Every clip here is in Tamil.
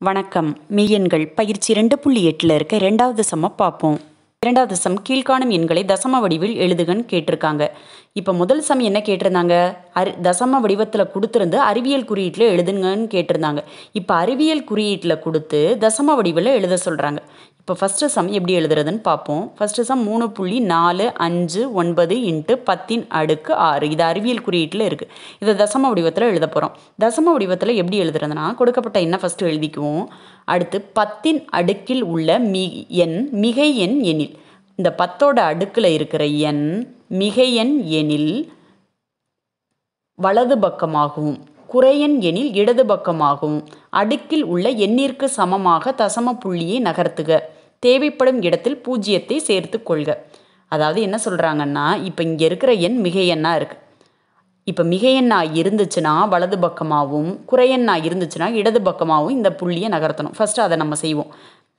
வணக்கம் மெய்யெண்கள் பயிற்சி ரெண்டு புள்ளி எட்டில் இருக்க ரெண்டாவது சம்ம பார்ப்போம் இரண்டாவது சம் கீழ்காணும் எண்களை தசம வடிவில் எழுதுகன்னு கேட்டிருக்காங்க இப்போ முதல் சம் என்ன கேட்டிருந்தாங்க அரி தசம வடிவத்தில் கொடுத்துருந்து அறிவியல் குறியீட்டில் எழுதுங்கன்னு கேட்டிருந்தாங்க இப்போ அறிவியல் குறியீட்டில் கொடுத்து தசம வடிவில் எழுத சொல்கிறாங்க இப்போ ஃபஸ்ட்டு சம் எப்படி எழுதுறதுன்னு பார்ப்போம் ஃபஸ்ட்டு சம் மூணு புள்ளி நாலு அஞ்சு ஒன்பது இன்ட்டு பத்தின் அடுக்கு ஆறு இது அறிவியல் குறியீட்டில் இருக்குது இதை தசம வடிவத்தில் எழுத போகிறோம் தசம வடிவத்தில் எப்படி எழுதுறதுனா கொடுக்கப்பட்ட எண்ணை ஃபஸ்ட்டு எழுதிக்குவோம் அடுத்து பத்தின் அடுக்கில் உள்ள மி எண் மிகை எண் எனில் இந்த பத்தோட அடுக்கில் இருக்கிற எண் மிகை எண் எனில் வலது பக்கமாகவும் குறையன் எனில் இடது பக்கமாகவும் அடுக்கில் உள்ள எண்ணிற்கு சமமாக தசம புள்ளியை நகர்த்துக தேவைப்படும் இடத்தில் பூஜ்ஜியத்தை சேர்த்து கொள்க அதாவது என்ன சொல்கிறாங்கன்னா இப்போ இங்கே இருக்கிற எண் மிகை எண்ணாக இருக்குது இப்போ மிகை எண்ணா இருந்துச்சுன்னா வலது பக்கமாகவும் குறையெண்ணா இருந்துச்சுன்னா இடது பக்கமாகவும் இந்த புள்ளியை நகர்த்தணும் ஃபஸ்ட்டு அதை நம்ம செய்வோம்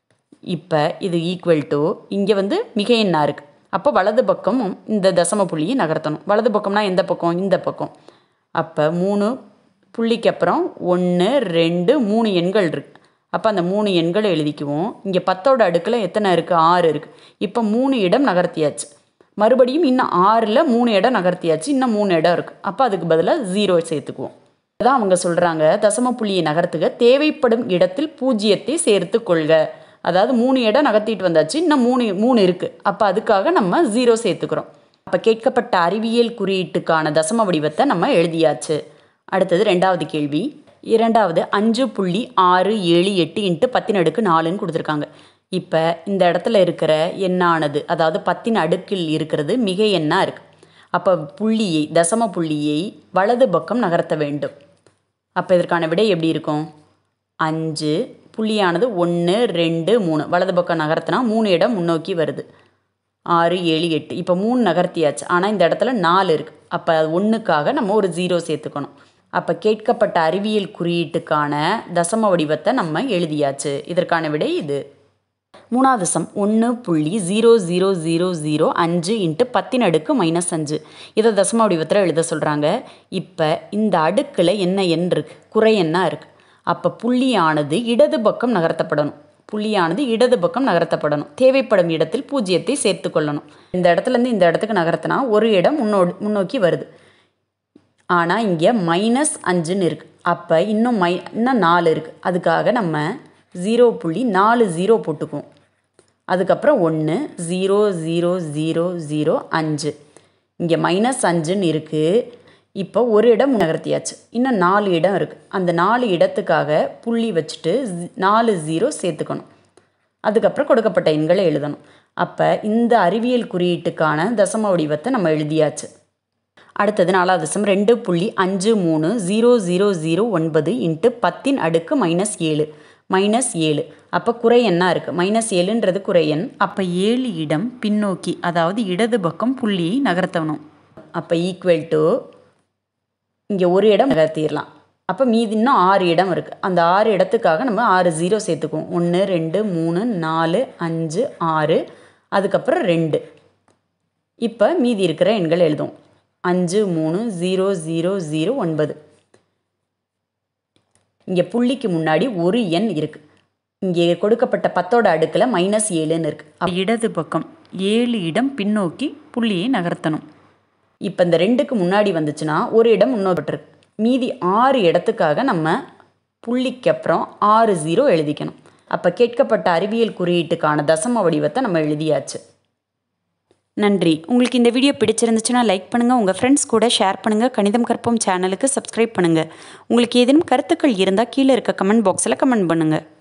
இப்போ இது ஈக்குவல் டு இங்கே வந்து மிகை எண்ணா இருக்குது அப்போ வலது பக்கம் இந்த தசம புள்ளியை நகர்த்தணும் வலது பக்கம்னா எந்த பக்கம் இந்த பக்கம் அப்போ மூணு புள்ளிக்கு அப்புறம் ஒன்று ரெண்டு மூணு எண்கள் இருக்குது அப்போ அந்த மூணு எண்களை எழுதிக்குவோம் இங்கே பத்தோட அடுக்கில் எத்தனை இருக்குது ஆறு இருக்குது இப்போ மூணு இடம் நகர்த்தியாச்சு மறுபடியும் இன்னும் ஆறில் மூணு இடம் நகர்த்தியாச்சு இன்னும் மூணு இடம் இருக்குது அப்போ அதுக்கு பதிலாக ஜீரோ சேர்த்துக்குவோம் அதான் அவங்க சொல்கிறாங்க தசம புள்ளியை நகர்த்துக தேவைப்படும் இடத்தில் பூஜ்ஜியத்தை சேர்த்து கொள்க அதாவது மூணு இடம் நகர்த்திட்டு வந்தாச்சு இன்னும் மூணு மூணு இருக்குது அப்போ அதுக்காக நம்ம ஜீரோ சேர்த்துக்கிறோம் அப்போ கேட்கப்பட்ட அறிவியல் குறியீட்டுக்கான தசம வடிவத்தை நம்ம எழுதியாச்சு அடுத்தது ரெண்டாவது கேள்வி இரண்டாவது அஞ்சு புள்ளி ஆறு ஏழு எட்டு இன்ட்டு பத்தின் அடுக்கு நாலுன்னு கொடுத்துருக்காங்க இப்போ இந்த இடத்துல இருக்கிற எண்ணானது அதாவது பத்தின் அடுக்கில் இருக்கிறது மிக எண்ணாக இருக்குது அப்போ புள்ளியை தசம புள்ளியை வலது பக்கம் நகர்த்த வேண்டும் அப்போ இதற்கான விடை எப்படி இருக்கும் அஞ்சு புள்ளியானது ஒன்று ரெண்டு மூணு வலது பக்கம் நகர்த்தினா மூணு இடம் முன்னோக்கி வருது ஆறு ஏழு எட்டு இப்போ மூணு நகர்த்தியாச்சு ஆனால் இந்த இடத்துல நாலு இருக்குது அப்போ அது ஒன்றுக்காக நம்ம ஒரு ஜீரோ சேர்த்துக்கணும் அப்போ கேட்கப்பட்ட அறிவியல் குறியீட்டுக்கான தசம வடிவத்தை நம்ம எழுதியாச்சு இதற்கான விடை இது மூணாவது சம் ஒன்று புள்ளி ஜீரோ ஜீரோ ஜீரோ ஜீரோ அஞ்சு இன்ட்டு பத்தின் அடுக்கு மைனஸ் அஞ்சு இதை தசம வடிவத்தில் எழுத சொல்கிறாங்க இப்போ இந்த அடுக்கில் என்ன எண் இருக்குது குறை எண்ணாக இருக்குது அப்போ புள்ளியானது இடது பக்கம் நகர்த்தப்படணும் புள்ளியானது இடது பக்கம் நகர்த்தப்படணும் தேவைப்படும் இடத்தில் பூஜ்ஜியத்தை சேர்த்து கொள்ளணும் இந்த இடத்துலேருந்து இந்த இடத்துக்கு நகர்த்தினா ஒரு இடம் முன்னோடி முன்னோக்கி வருது ஆனால் இங்கே மைனஸ் அஞ்சுன்னு இருக்குது அப்போ இன்னும் மை இன்னும் நாலு இருக்குது அதுக்காக நம்ம ஜீரோ புள்ளி நாலு ஜீரோ போட்டுக்குவோம் அதுக்கப்புறம் ஒன்று ஜீரோ ஜீரோ ஜீரோ ஜீரோ அஞ்சு இங்கே மைனஸ் அஞ்சுன்னு இருக்குது இப்போ ஒரு இடம் நகர்த்தியாச்சு இன்னும் நாலு இடம் இருக்குது அந்த நாலு இடத்துக்காக புள்ளி வச்சுட்டு நாலு ஜீரோ சேர்த்துக்கணும் அதுக்கப்புறம் கொடுக்கப்பட்ட எண்களை எழுதணும் அப்போ இந்த அறிவியல் குறியீட்டுக்கான தசம வடிவத்தை நம்ம எழுதியாச்சு அடுத்தது நாலாவது சம் ரெண்டு புள்ளி அஞ்சு மூணு ஜீரோ ஜீரோ ஜீரோ ஒன்பது இன்ட்டு பத்தின் அடுக்கு மைனஸ் ஏழு மைனஸ் ஏழு அப்போ குறை எண்ணா இருக்குது மைனஸ் ஏழுன்றது குறை எண் அப்போ ஏழு இடம் பின்னோக்கி அதாவது இடது பக்கம் புள்ளியை நகர்த்தணும் அப்போ ஈக்குவல் டு இங்கே ஒரு இடம் நகர்த்திடலாம் அப்போ மீதி இன்னும் ஆறு இடம் இருக்குது அந்த ஆறு இடத்துக்காக நம்ம ஆறு ஜீரோ சேர்த்துக்குவோம் ஒன்று ரெண்டு மூணு நாலு அஞ்சு ஆறு அதுக்கப்புறம் ரெண்டு இப்போ மீதி இருக்கிற எண்கள் எழுதுவோம் அஞ்சு மூணு ஜீரோ ஜீரோ ஜீரோ ஒன்பது இங்கே புள்ளிக்கு முன்னாடி ஒரு எண் இருக்குது இங்கே கொடுக்கப்பட்ட பத்தோட அடுக்கில் மைனஸ் ஏழுன்னு இருக்குது இடது பக்கம் ஏழு இடம் பின்னோக்கி புள்ளியை நகர்த்தணும் இப்போ இந்த ரெண்டுக்கு முன்னாடி வந்துச்சுன்னா ஒரு இடம் முன்னோக்கிருக்கு மீதி ஆறு இடத்துக்காக நம்ம புள்ளிக்கு அப்புறம் ஆறு ஜீரோ எழுதிக்கணும் அப்போ கேட்கப்பட்ட அறிவியல் குறியீட்டுக்கான தசம வடிவத்தை நம்ம எழுதியாச்சு நன்றி உங்களுக்கு இந்த வீடியோ பிடிச்சிருந்துச்சுன்னா லைக் பண்ணுங்கள் உங்கள் ஃப்ரெண்ட்ஸ் கூட ஷேர் பண்ணுங்கள் கணிதம் கற்போம் சேனலுக்கு சப்ஸ்கிரைப் பண்ணுங்கள் உங்களுக்கு ஏதேனும் கருத்துக்கள் இருந்தால் கீழே இருக்க கமெண்ட் பாக்ஸில் கமெண்ட் பண்ணுங்கள்